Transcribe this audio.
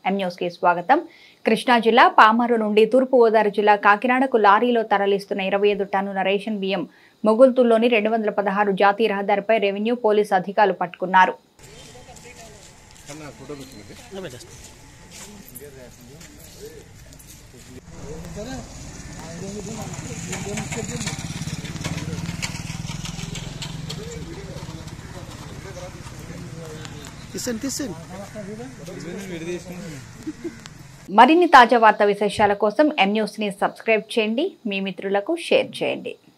M news కి స్వాగతం కృష్ణా జిల్లా పామరు నుండి తూర్పు గోదావరి జిల్లా కాకినాడకు లారీలో తరలిస్తున్న ఇరవై ఐదు టన్నుల రేషన్ బియ్యం మొగుల్తుల్లోని రెండు వందల పదహారు జాతీయ రహదారిపై రెవెన్యూ పోలీసు అధికారులు పట్టుకున్నారు తీసండి తీసండి మరిన్ని తాజా వార్తా విశేషాల కోసం ఎం న్యూస్ ని సబ్స్క్రైబ్ చేయండి మీ మిత్రులకు షేర్ చేయండి